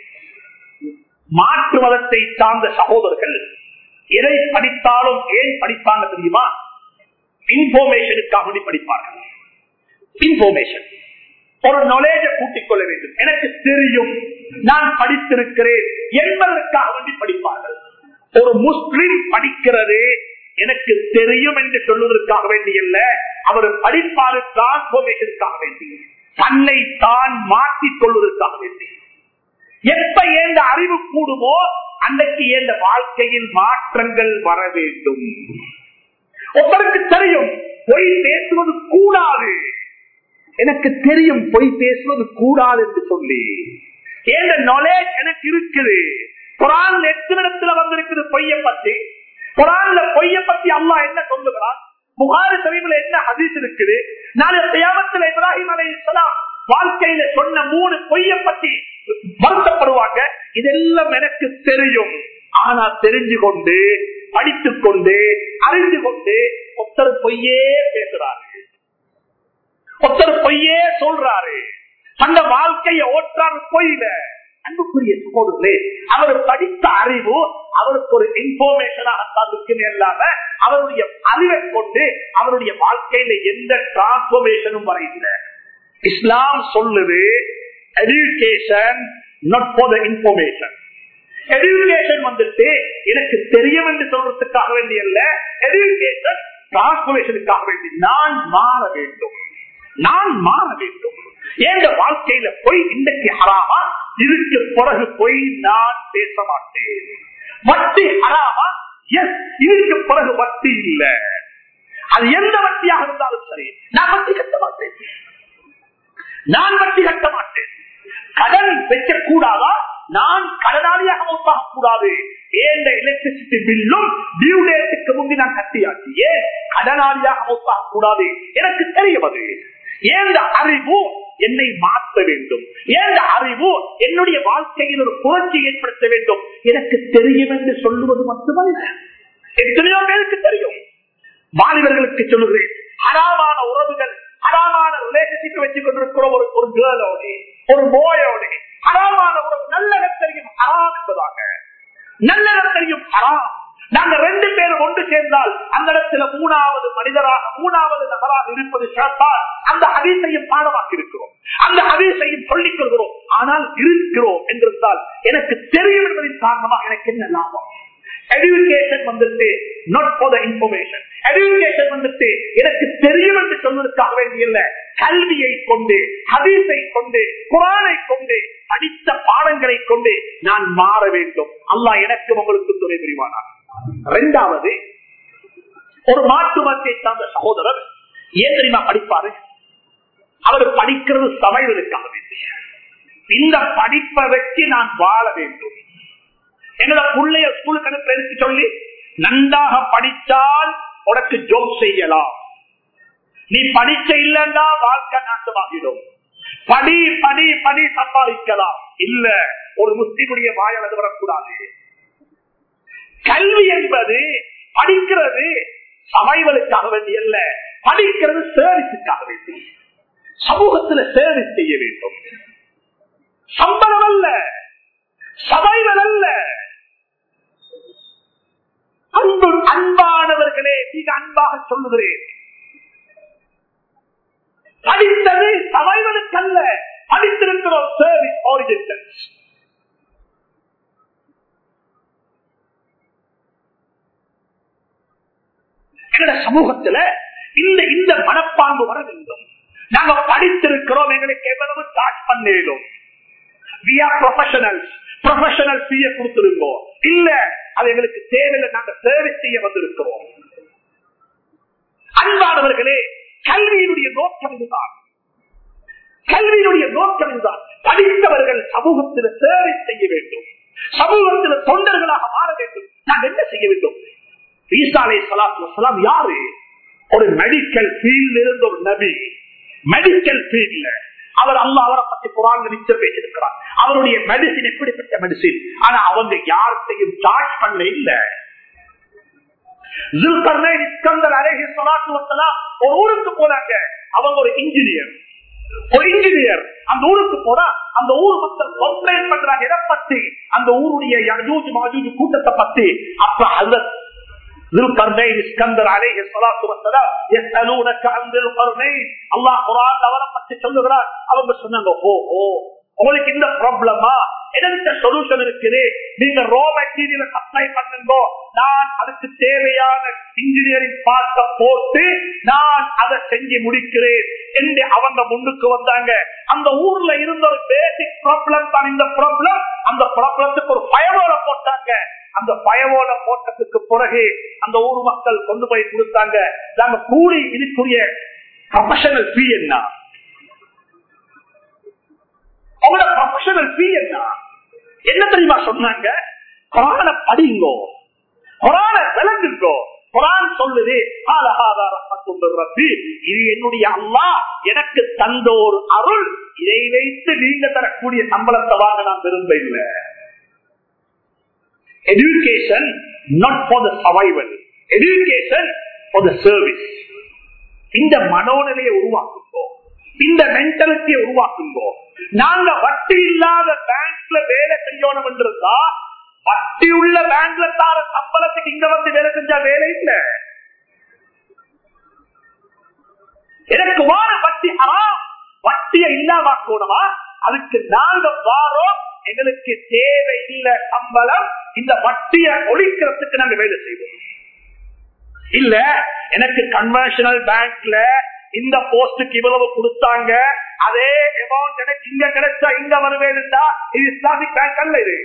Speaker 1: மாற்று மதத்தை சார்ந்த சகோதரர்கள் எதை படித்தாலும் ஏன் படிப்பாங்க தெரியுமா இன்ஃபர்மேஷனுக்காக வேண்டி படிப்பார்கள் இன்ஃபர்மேஷன் ஒரு நாலேஜ கூட்டிக் கொள்ள வேண்டும் எனக்கு தெரியும் நான் படித்திருக்கிறேன் என்பதற்காக வேண்டி படிப்பார்கள் ஒரு முஸ்லிம் படிக்கிறது எனக்கு தெரியும் என்று சொல்வதற்காக வேண்டியல்ல அவர் படிப்பாரு டிரான்ஸ்பர்மேஷனுக்காக வேண்டி தன்னை தான் மாற்றிக் கொள்வதற்காக வேண்டி எப்ப ஏந்த அறிவு கூடுமோ அன்னைக்கு ஏந்த வாழ்க்கையில் மாற்றங்கள் வர வேண்டும் ஒருத்தருக்கு தெரியும் பொய் பேசுவது கூடாது எனக்கு தெரியும் பொய் பேசுவது கூடாது என்று சொல்லி ஏந்த நாலேஜ் எனக்கு இருக்குது குரான் எத்தனை இடத்துல வந்திருக்குது பொய்ய பத்தி குரான்ல பொய்ய பத்தி அம்மா என்ன சொல்லுகிறான் புகாரி சரிவில் என்ன ஹதீஸ் இருக்குது நான் தியாகத்தில் இப்ராஹிம் அலை வாழ்க்கையில சொன்ன மூணு பொய்ய பத்தி வருத்தப்படுவாங்க இதெல்லாம் எனக்கு தெரியும் ஆனா தெரிஞ்சு கொண்டு படித்துக் கொண்டு அறிந்து கொண்டு ஒருத்தர் பொய்யே பேசுறாரு ஒருத்தர் பொய்யே சொல்றாரு அந்த வாழ்க்கையை ஓற்றாரு பொய்ல அன்புக்குரிய சகோதரர்களே அவர் படித்த அறிவு அவருக்கு ஒரு இன்ஃபர்மேஷனாகத்தான் இருக்குன்னு இல்லாம அவருடைய அறிவை கொண்டு அவருடைய வாழ்க்கையில எந்த டிரான்ஸ்பர்மேஷனும் வரையில இஸ்லாம் சொல்லுது education not for the information education வந்துட்டு எனக்கு தெரியும் என்று சொல்றதுக்காக வேண்டிய அல்ல எஜுகேஷன் டிரான்ஸ்பர்மேஷனுக்காக வேண்டி நான் மாற வேண்டும் நான் மாற வேண்டும் எந்த வாழ்க்கையில போய் இன்றைக்கு ஹராமா இதுக்கு பிறகு போய் நான் பேச மாட்டேன் வட்டி ஹராமா எஸ் இதுக்கு பிறகு வட்டி இல்ல அது எந்த வட்டியாக இருந்தாலும் சரி நான் வட்டி கட்ட மாட்டேன் நான் வட்டி கட்ட மாட்டேன் கடன் வைக்க கூடாதா நான் கடனாளியாக மௌத்தாக கூடாது ஏந்த எலக்ட்ரிசிட்டி பில்லும் டியூ டேட்டுக்கு முந்தி நான் கட்டியாச்சு ஏன் கடனாளியாக மௌத்தாக கூடாது எனக்கு தெரியாது ஏந்த அறிவு என்னை மாற்ற வேண்டும் ஏந்த அறிவு என்னுடைய வாழ்க்கையில் ஒரு புரட்சி ஏற்படுத்த வேண்டும் எனக்கு தெரியும் என்று சொல்லுவது மட்டுமல்ல எத்தனையோ பேருக்கு தெரியும் வாலிபர்களுக்கு சொல்லுகிறேன் ஹராமான உறவுகள் ஹராமான ரிலேஷன்ஷிப் வச்சு கொண்டிருக்கிற ஒரு ஒரு கேர்ளோட ஒரு போயோட ஹராமான உறவு நல்ல தெரியும் ஹராம் என்பதாக நல்ல தெரியும் ஹராம் நாங்க ரெண்டு பேரும் ஒன்று சேர்ந்தால் அந்த இடத்துல மூணாவது மனிதராக மூணாவது நபராக இருப்பது ஷாத்தான் அந்த ஹதீஸையும் பாடமாக்கி இருக்கிறோம் அந்த ஹதீஸையும் சொல்லிக் கொள்கிறோம் ஆனால் இருக்கிறோம் என்றிருந்தால் எனக்கு தெரியும் என்பதின் காரணமாக எனக்கு என்ன லாபம் எஜுகேஷன் வந்துட்டு not for the information education வந்துட்டு எனக்கு தெரியும் என்று சொல்வதற்காக வேண்டிய கல்வியை கொண்டு ஹதீஸை கொண்டு குரானை கொண்டு படித்த பாடங்களை கொண்டு நான் மாற வேண்டும் அல்லாஹ் எனக்கு உங்களுக்கு துணை புரிவானார் இரண்டாவது ஒரு மாட்டு மத்தியை சார்ந்த சகோதரர் ஏன் தெரியுமா படிப்பாரு அவர் படிக்கிறது சமையலுக்காக வேண்டிய இந்த படிப்பை வச்சு நான் வாழ வேண்டும் என்னோட பிள்ளைய ஸ்கூலுக்கு அனுப்பி சொல்லி நன்றாக படித்தால் உனக்கு ஜோப் செய்யலாம் நீ படிச்ச இல்லைன்னா வாழ்க்கை நாட்டமாகிடும் படி படி படி சம்பாதிக்கலாம் இல்ல ஒரு முஸ்லிமுடைய வாயால் அது வரக்கூடாது கல்வி என்பது படிக்கிறது சமைவலுக்காக வேண்டி அல்ல படிக்கிறது சேவித்துக்காக வேண்டி சமூகத்தில் சேவை செய்ய வேண்டும் சம்பளம் அல்ல சபைகள் அல்ல அன்பு அன்பானவர்களே மிக அன்பாக சொல்லுகிறேன் படித்தது சபைகளுக்கல்ல படித்திருக்கிறோம் சர்வீஸ் ஆரிஜினல்ஸ் எங்களோட சமூகத்துல இந்த இந்த மனப்பான்பு வர வேண்டும் நாங்க படித்திருக்கிறோம் எங்களுக்கு எவ்வளவு ஸ்டார்ட் பண்ணிடும் we are professionals ப்ரொஃபஷனல் செய்ய கொடுத்திருக்கோம் இல்ல அது எங்களுக்கு தேவையில்லை நாங்க சர்வீஸ் செய்ய வந்திருக்கிறோம் அன்பானவர்களே கல்வியினுடைய நோக்கம் இதுதான் கல்வியினுடைய நோக்கம் இதுதான் படித்தவர்கள் சமூகத்தில் சர்வீஸ் செய்ய வேண்டும் சமூகத்தில் தொண்டர்களாக மாற வேண்டும் நாங்கள் என்ன செய்ய வேண்டும் ஈசாலை சலாத்து வசலாம் யாரு ஒரு மெடிக்கல் ஃபீல்ட் இருந்த ஒரு நபி மெடிக்கல் ஃபீல்ட்ல அவர் அல்ல அவரை பத்தி குரான் நிச்சயம் பேசியிருக்கிறார் அவருடைய மெடிசின் எப்படிப்பட்ட மெடிசின் ஆனா அவங்க யார்கிட்டையும் சார்ஜ் பண்ண இல்ல ஒரு ஊருக்கு போனாங்க அவங்க ஒரு இன்ஜினியர் ஒரு இன்ஜினியர் அந்த ஊருக்கு போனா அந்த ஊர் மக்கள் கம்ப்ளைண்ட் பண்றாங்க எதை பத்தி அந்த ஊருடைய யஜூஜ் மாஜூஜ் கூட்டத்தை பத்தி அப்ப அல்ல ذو القرنين اسكندر عليه الصلاة والسلام يسألونك عن ذي القرنين الله قرآن அவரை பற்றி சொல்லுகிறார் அவங்க சொன்னாங்க ஓ ஓ உங்களுக்கு இந்த ப்ராப்ளமா எந்த சொல்யூஷன் இருக்குது நீங்க ரோ மெட்டீரியல் சப்ளை பண்ணுங்க நான் அதுக்கு தேவையான இன்ஜினியரிங் பார்க்க போட்டு நான் அதை செஞ்சு முடிக்கிறேன் என்று அவங்க முன்னுக்கு வந்தாங்க அந்த ஊர்ல இருந்த ஒரு பேசிக் ப்ராப்ளம் தான் இந்த ப்ராப்ளம் அந்த ப்ராப்ளத்துக்கு ஒரு பயவோட போட்டாங்க அந்த பயவோட போட்டதுக்கு பிறகு அந்த ஊர் மக்கள் கொண்டு போய் கொடுத்தாங்க நாங்க கூலி இதுக்குரிய ப்ரொஃபஷனல் ஃபீ என்ன அவங்களோட ப்ரொஃபஷனல் ஃபீ என்ன என்ன தெரியுமா சொன்னாங்க குரான படிங்கோ குரான விளங்குங்கோ குரான் சொல்லுது இது என்னுடைய அல்லா எனக்கு தந்த ஒரு அருள் இதை வைத்து நீங்க தரக்கூடிய சம்பளத்தை வாங்க நான் விரும்ப இல்லை education not for the survival education for the service இந்த மனோநிலையை உருவாக்குங்கோ இந்த மென்டாலிட்டியை உருவாக்குங்கோ நாங்க வட்டி இல்லாத பேங்க்ல வேலை செய்யணும் என்றிருந்தா வட்டி உள்ள பேங்க்ல தார சம்பளத்துக்கு இங்க வந்து வேலை செஞ்சா வேலை இல்ல எனக்கு வார வட்டி ஹராம் வட்டியை இல்லாமக்கணுமா அதுக்கு நாங்க வாரோம் எங்களுக்கு தேவை இல்ல சம்பளம் இந்த வட்டியை ஒழிக்கிறதுக்கு நாங்க வேலை செய்வோம் இல்ல எனக்கு கன்வென்ஷனல் பேங்க்ல இந்த போஸ்டுக்கு இவ்வளவு கொடுத்தாங்க அதே அமௌண்ட் எனக்கு இங்க கிடைச்சா இங்க வருவேன்டா இது இஸ்லாமிக் பேங்க் அல்ல இது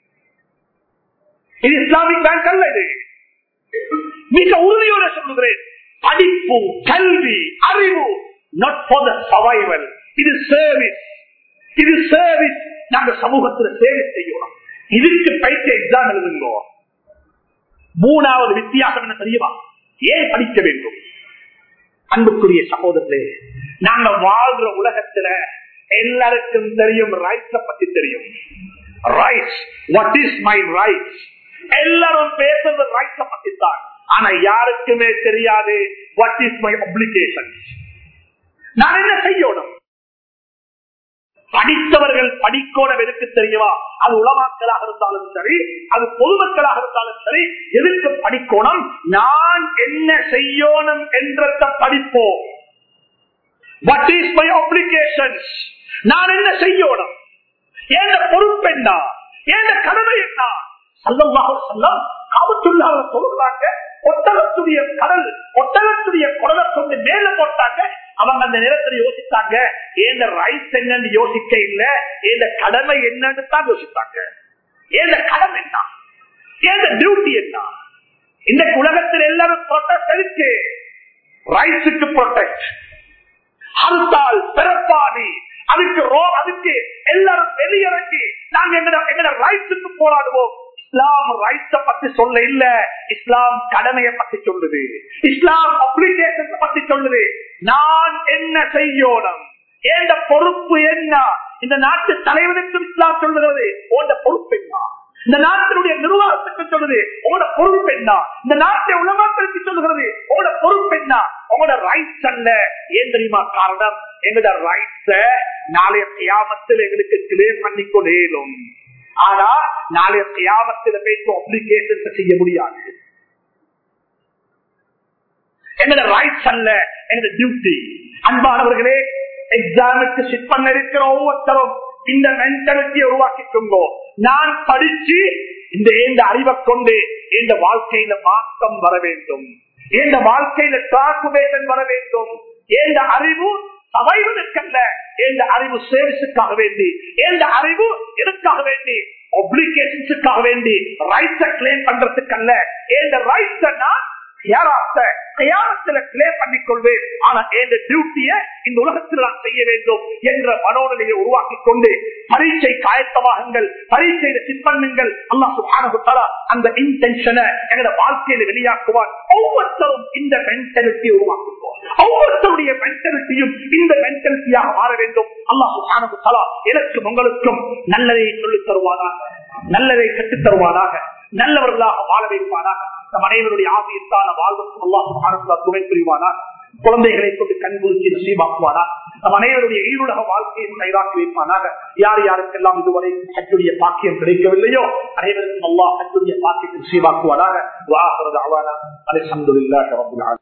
Speaker 1: இது இஸ்லாமிக் பேங்க் அல்ல இது மிக உறுதியோட சொல்லுகிறேன் படிப்பு கல்வி அறிவு நாட் ஃபார் த சர்வைவல் இது சர்வீஸ் இது சர்வீஸ் நாங்க சமூகத்தில் சேவை செய்யணும் இதுக்கு பயிற்சி எக்ஸாம் எழுதுங்கோ மூணாவது வித்தியாசம் என்ன தெரியுமா ஏன் படிக்க வேண்டும் அன்புக்குரிய சகோதரர்களே நாங்க வாழ்ற உலகத்துல எல்லாருக்கும் தெரியும் ரைட்ஸ பத்தி தெரியும் rights what is my rights எல்லாரும் பேசுறது ரைட்ஸ பத்தி தான் ஆனா யாருக்குமே தெரியாது வாட் இஸ் மை அப்ளிகேஷன் நான் என்ன செய்யணும் படித்தவர்கள் படிக்கோணம் எதுக்கு தெரியுமா அது உளமாக்களாக இருந்தாலும் சரி அது பொதுமக்களாக இருந்தாலும் சரி எதுக்கு படிக்கோணம் நான் என்ன செய்யணும் என்றத படிப்போம் வாட் இஸ் மை அப்ளிகேஷன்ஸ் நான் என்ன செய்யணும் ஏன் பொறுப்பு என்ன ஏன் கடமை என்ன சல்லல்லாஹு சொல்லம் காபத்துள்ளாக சொல்றாங்க ஒட்டகத்துடைய கடல் ஒட்டகத்துடைய குடலை கொண்டு மேல போட்டாங்க அவங்க அந்த நேரத்தில் யோசித்தாங்க ஏந்த ரைட்ஸ் என்னன்னு யோசிக்க இல்ல ஏந்த கடமை என்னன்னு தான் யோசித்தாங்க ஏந்த கடமை என்ன ஏந்த டியூட்டி என்ன இந்த உலகத்தில் எல்லாரும் ப்ரொடெக்ட் இருக்கு ரைட்ஸுக்கு ப்ரொடெக்ட் அறுத்தால் பிறப்பாடி அதுக்கு ரோ அதுக்கு எல்லாரும் வெளியிறங்கி நாங்க எங்க எங்க ரைட்ஸுக்கு போராடுவோம் இஸ்லாம் ரைட்ஸ பத்தி சொல்ல இல்ல இஸ்லாம் கடமையை பத்தி சொல்லுது இஸ்லாம் அப்ளிகேஷன் பத்தி சொல்லுது நான் என்ன செய்யணும் எந்த பொறுப்பு என்ன இந்த நாட்டு தலைவனுக்கும் இஸ்லாம் சொல்லுகிறது உங்களோட பொறுப்பு என்ன இந்த நாட்டினுடைய நிர்வாகத்துக்கு சொல்லுது உங்களோட பொறுப்பு என்ன இந்த நாட்டை உலகத்திற்கு சொல்லுகிறது உங்களோட பொறுப்பு என்ன உங்களோட ரைட்ஸ் அல்ல ஏன் தெரியுமா காரணம் எங்களோட ரைட்ஸ நாளைய கியாமத்தில் எங்களுக்கு கிளியர் பண்ணி கொள்ளேலும் ஆனா நாளைய கியாமத்தில் பேசும் அப்ளிகேஷன் செய்ய முடியாது எங்களோட ரைட்ஸ் அல்ல எங்களோட டியூட்டி அன்பானவர்களே எக்ஸாமுக்கு சிட் பண்ண இருக்கிற ஒவ்வொருத்தரும் இந்த மென்டாலிட்டியை உருவாக்கிக்கோங்கோ நான் படிச்சு இந்த இந்த அறிவை கொண்டு இந்த வாழ்க்கையில மாற்றம் வர வேண்டும் இந்த வாழ்க்கையில டிரான்ஸ்பர்மேஷன் வர வேண்டும் இந்த அறிவு சமைவதற்கல்ல இந்த அறிவு சேவிஸுக்காக வேண்டி இந்த அறிவு எதுக்காக வேண்டி ஒப்ளிகேஷன்ஸுக்காக வேண்டி ரைட்ஸை கிளைம் பண்றதுக்கல்ல இந்த ரைட்ஸை நான் பண்ணிக் கொள்வேன் ஆனா எந்த டியூட்டிய இந்த உலகத்தில் நான் செய்ய வேண்டும் என்ற மனோநிலையை உருவாக்கி கொண்டு பரீட்சை காயத்தமாகுங்கள் பரீட்சையில சிற்பண்ணுங்கள் அல்லாஹ் அந்த இன்டென்ஷனை எங்களோட வாழ்க்கையில வெளியாக்குவான் ஒவ்வொருத்தரும் இந்த மென்டாலிட்டியை உருவாக்குவோம் ஒவ்வொருத்தருடைய மென்டாலிட்டியும் இந்த மென்டாலிட்டியாக மாற வேண்டும் அல்லாஹ் எனக்கு உங்களுக்கும் நல்லதை சொல்லித் தருவானாக நல்லதை கற்றுத் தருவானாக நல்லவர்களாக வாழ வைப்பானாக நம் அனைவருடைய ஆசியத்தான வாழ்வுக்கும் அல்லாஹ் துணை புரிவானாக குழந்தைகளை கொண்டு கண்குறிச்சி நசீபாக்குவானா நம் அனைவருடைய ஈருலக வாழ்க்கையை கைதாக்கி வைப்பானாக யார் யாருக்கெல்லாம் இதுவரை ஹஜ்ஜுடைய பாக்கியம் கிடைக்கவில்லையோ அனைவருக்கும் அல்லாஹ் ஹஜ்ஜுடைய பாக்கியத்தை நசீபாக்குவானாக வாஹரது அவானா அலி அஹமதுல்லாஹி ரப்பில் ஆலமீன்